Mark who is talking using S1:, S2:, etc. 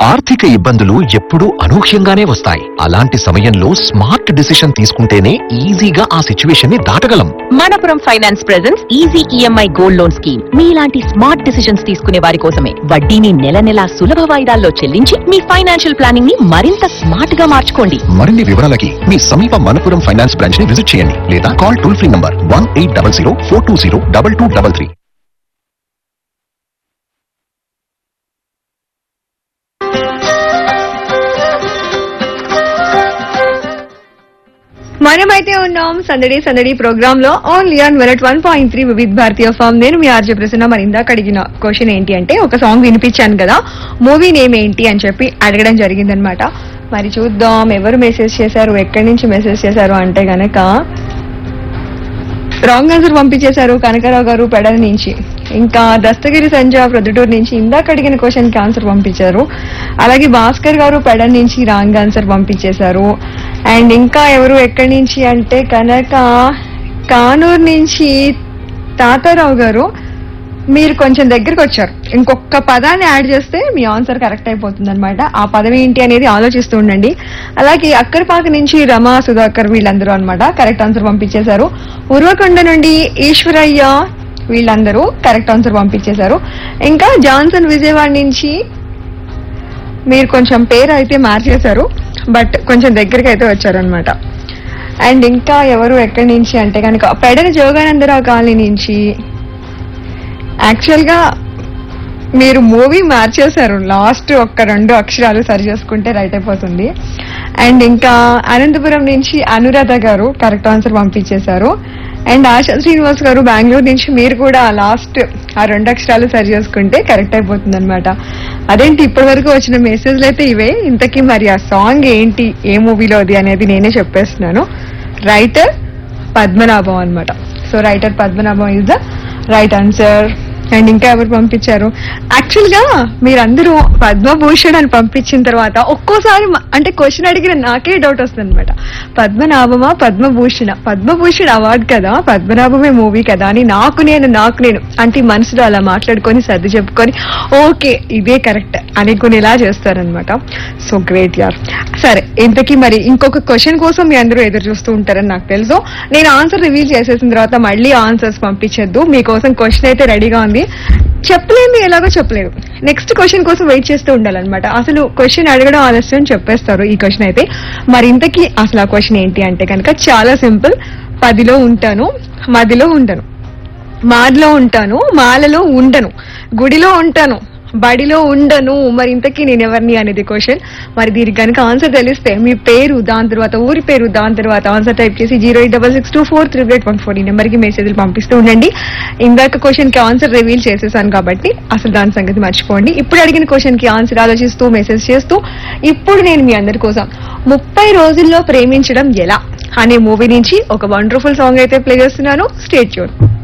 S1: ఆర్థిక ఇబ్బందులు ఎప్పుడూ అనూహ్యంగానే వస్తాయి అలాంటి సమయంలో స్మార్ట్ డిసిషన్ తీసుకుంటేనే ఈజీగా ఆ సిచ్యువేషన్ ని దాటగలం
S2: Manappuram finance presence easy EMI gold loan scheme మీలాంటి స్మార్ట్ డిసిషన్స్ తీసుకునే వారి కోసమే వడ్డీని నెల నెలా సులభ వాయిదాల్లో చెల్లించి మీ ఫైనాన్షియల్ ప్లానింగ్ ని మరింత స్మార్ట్ గా మార్చుకోండి
S1: మరిన్ని వివరాలకి మీ సమీప మనపురం ఫైనాన్స్ బ్రాంచ్ ని విజిట్ చేయండి లేదా call toll free number one eight double zero four two zero double two double three
S3: మనమైతే ఉన్నాం సందడి సందడి ప్రోగ్రామ్ లో ఓన్లీ ఆన్ వెరట్ one point three Vividh Bharati FM నేను మీ ఆర్జే ప్రసన్న మరి ఇందాక అడిగిన క్వశ్చన్ ఏంటి అంటే ఒక సాంగ్ వినిపించాను కదా మూవీ నేమ్ ఏంటి అని చెప్పి అడగడం జరిగిందనమాట మరి చూద్దాం ఎవరు మెసేజ్ చేశారు ఎక్కడి నుంచి మెసేజ్ చేశారు అంటే గనక రాంగ్ ఆన్సర్ పంపించేశారు కనకరావు గారు పెడల నుంచి ఇంకా దస్తగిరి సంజయ్ ప్రొద్దుటూరు నుంచి ఇందాక అడిగిన క్వశ్చన్ కి ఆన్సర్ పంపించారు అలాగే భాస్కర్ గారు పెడల నుంచి రాంగ్ ఆన్సర్ పంపించేశారు అండ్ ఇంకా ఎవరు ఎక్కడి నుంచి అంటే కనుక కానూరు నుంచి తాతారావు గారు మీరు కొంచెం దగ్గరికి వచ్చారు ఇంకొక పదాన్ని యాడ్ చేస్తే మీ ఆన్సర్ కరెక్ట్ అయిపోతుంది అనమాట ఆ పదం ఏంటి అనేది ఆలోచిస్తూ ఉండండి అలాగే అక్కడిపాక నుంచి రమా సుధాకర్ వీళ్ళందరూ అన్నమాట కరెక్ట్ ఆన్సర్ పంపించేశారు ఉర్వకొండ నుండి ఈశ్వరయ్య వీళ్ళందరూ కరెక్ట్ ఆన్సర్ పంపించేశారు ఇంకా జాన్సన్ విజయవాడ నుంచి మీరు కొంచెం పేరు అయితే మార్చేశారు బట్ కొంచెం దగ్గరికి అయితే వచ్చారనమాట అండ్ ఇంకా ఎవరు ఎక్కడి నుంచి అంటే కనుక పెడన జోగానందరావు కాలనీ నుంచి యాక్చువల్ గా మీరు మూవీ మార్చేశారు లాస్ట్ ఒక్క రెండు అక్షరాలు సరి చేసుకుంటే రైట్ అయిపోతుంది అండ్ ఇంకా అనంతపురం నుంచి అనురాధ గారు కరెక్ట్ ఆన్సర్ పంపించేశారు అండ్ ఆశా శ్రీనివాస్ గారు బెంగళూరు నుంచి మీరు కూడా లాస్ట్ ఆ రెండు అక్షరాలు సరి చేసుకుంటే కరెక్ట్ అయిపోతుంది అనమాట అదేంటి ఇప్పటి వరకు వచ్చిన మెసేజ్లు అయితే ఇవే ఇంతకీ మరి ఆ సాంగ్ ఏంటి ఏ మూవీలోది అనేది నేనే చెప్పేస్తున్నాను రైటర్ పద్మనాభం అన్నమాట so writer Padmanabham is the right answer and ఇంకా ఎవరు పంపించారు యాక్చువల్ గా మీరందరూ పద్మభూషణ్ అని పంపించిన తర్వాత ఒక్కోసారి మ- అంటే క్వశ్చన్ అడిగిన నాకే డౌట్ వస్తుంది అనమాట పద్మనాభమా పద్మభూషణ పద్మభూషణ్ అవార్డు కదా పద్మనాభమే మూవీ కదా అని నాకు నేను నాకు నేను అంటే ఈ మనసులో అలా మాట్లాడుకొని సర్ది చెప్పుకొని ఓకే ఇదే కరెక్ట్ అనుకునేలా చేస్తారనమాట సో గ్రేట్ యార్ సరే ఇంతకీ మరి ఇంకొక క్వశ్చన్ కోసం మీ అందరూ ఎదురు చూస్తూ ఉంటారని నాకు తెలుసు నేను ఆన్సర్ రివీల్ చేసేసిన తర్వాత మళ్ళీ ఆన్సర్స్ పంపించొద్దు మీకోసం క్వశ్చన్ అయితే రెడీగా ఉంది చెప్పలేంది ఎలాగో చెప్పలేదు నెక్స్ట్ క్వశ్చన్ కోసం వెయిట్ చేస్తూ ఉండాలన్నమాట అసలు క్వశ్చన్ అడగడం ఆలస్యం చెప్పేస్తారు ఈ క్వశ్చన్ అయితే మరి ఇంతకీ అసలు ఆ క్వశ్చన్ ఏంటి అంటే కనుక చాలా సింపుల్ పదిలో ఉంటాను మదిలో ఉండను మాదిలో ఉంటాను మాలలో ఉండను గుడిలో ఉంటాను బడిలో ఉండను మరి ఇంతకీ నేను ఎవరిని అనేది క్వశ్చన్ మరి దీనికి కనుక ఆన్సర్ తెలిస్తే మీ పేరు దాని తర్వాత ఊరి పేరు దాని తర్వాత ఆన్సర్ టైప్ చేసి zero eight double six two four three eight one four ఈ నెంబర్కి మెసేజ్లు పంపిస్తూ ఉండండి ఇందాక క్వశ్చన్ కి ఆన్సర్ రివీల్ చేసేసాను కాబట్టి అసలు దాని సంగతి మర్చిపోండి ఇప్పుడు అడిగిన క్వశ్చన్ కి ఆన్సర్ ఆలోచిస్తూ మెసేజ్ చేస్తూ ఇప్పుడు నేను మీ అందరి కోసం ముప్పై రోజుల్లో ప్రేమించడం ఎలా అనే మూవీ నుంచి ఒక వండర్ఫుల్ సాంగ్ అయితే ప్లే చేస్తున్నాను స్టేట్ ట్యూన్